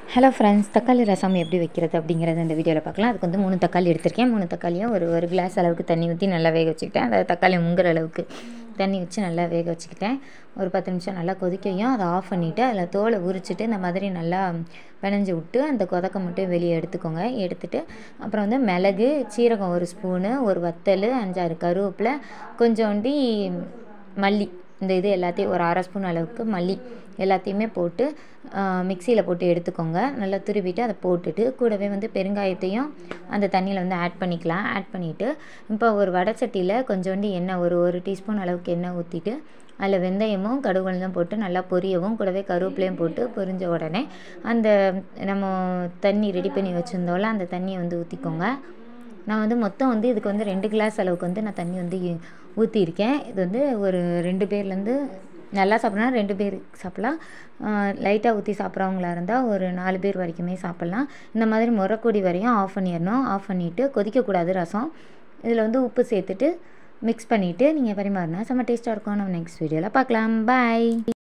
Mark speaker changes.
Speaker 1: hello friends தக்காளி ரசம் எப்படி வைக்கிறது அப்படிங்கிறத இந்த வீடியோவில் பார்க்கலாம் அதுக்கு வந்து மூணு தக்காளி எடுத்திருக்கேன் மூணு தக்காளியும் ஒரு ஒரு கிளாஸ் அளவுக்கு தண்ணி ஊற்றி நல்லா வேக வச்சுக்கிட்டேன் அதாவது தக்காளி முங்குற அளவுக்கு தண்ணி வச்சு நல்லா வேக வச்சுக்கிட்டேன் ஒரு பத்து நிமிஷம் நல்லா கொதிக்கையும் அதை ஆஃப் பண்ணிவிட்டு அதில் தோலை உரிச்சிட்டு இந்த மாதிரி நல்லா பிணைஞ்சு விட்டு அந்த கொதக்க மட்டும் வெளியே எடுத்துக்கோங்க எடுத்துட்டு அப்புறம் வந்து மிளகு சீரகம் ஒரு ஸ்பூனு ஒரு வத்தல் அஞ்சாறு கருவேப்பிலை கொஞ்சோண்டி மல்லி இந்த இது எல்லாத்தையும் ஒரு அரை ஸ்பூன் அளவுக்கு மல்லி எல்லாத்தையுமே போட்டு மிக்சியில் போட்டு எடுத்துக்கோங்க நல்லா துருவிட்டு அதை போட்டுட்டு கூடவே வந்து பெருங்காயத்தையும் அந்த தண்ணியில் வந்து ஆட் பண்ணிக்கலாம் ஆட் பண்ணிவிட்டு இப்போ ஒரு வடைச்சட்டியில் கொஞ்சோண்டு எண்ணெய் ஒரு ஒரு டீஸ்பூன் அளவுக்கு எண்ணெய் ஊற்றிட்டு அதில் வெந்தயமும் கடுகுலாம் போட்டு நல்லா பொரியவும் கூடவே கருவேப்பிலையும் போட்டு பொரிஞ்ச உடனே அந்த நம்ம தண்ணி ரெடி பண்ணி வச்சுருந்தோம்ல அந்த தண்ணியை வந்து ஊற்றிக்கோங்க நான் வந்து மொத்தம் வந்து இதுக்கு வந்து ரெண்டு கிளாஸ் அளவுக்கு வந்து நான் தண்ணி வந்து ஊற்றிருக்கேன் இது வந்து ஒரு ரெண்டு பேர்லேருந்து நல்லா சாப்பிட்னா ரெண்டு பேர் சாப்பிட்லாம் லைட்டாக ஊற்றி சாப்பிட்றவங்களா இருந்தால் ஒரு நாலு பேர் வரைக்குமே சாப்பிட்லாம் இந்த மாதிரி முறக்கூடி வரையும் ஆஃப் பண்ணிடணும் ஆஃப் பண்ணிவிட்டு கொதிக்கக்கூடாது ரசம் இதில் வந்து உப்பு சேர்த்துட்டு மிக்ஸ் பண்ணிவிட்டு நீங்கள் பரிமாறினா செம்ம டேஸ்ட்டாக இருக்கும் நம்ம நெக்ஸ்ட் வீடியோவில் பார்க்கலாம் பாய்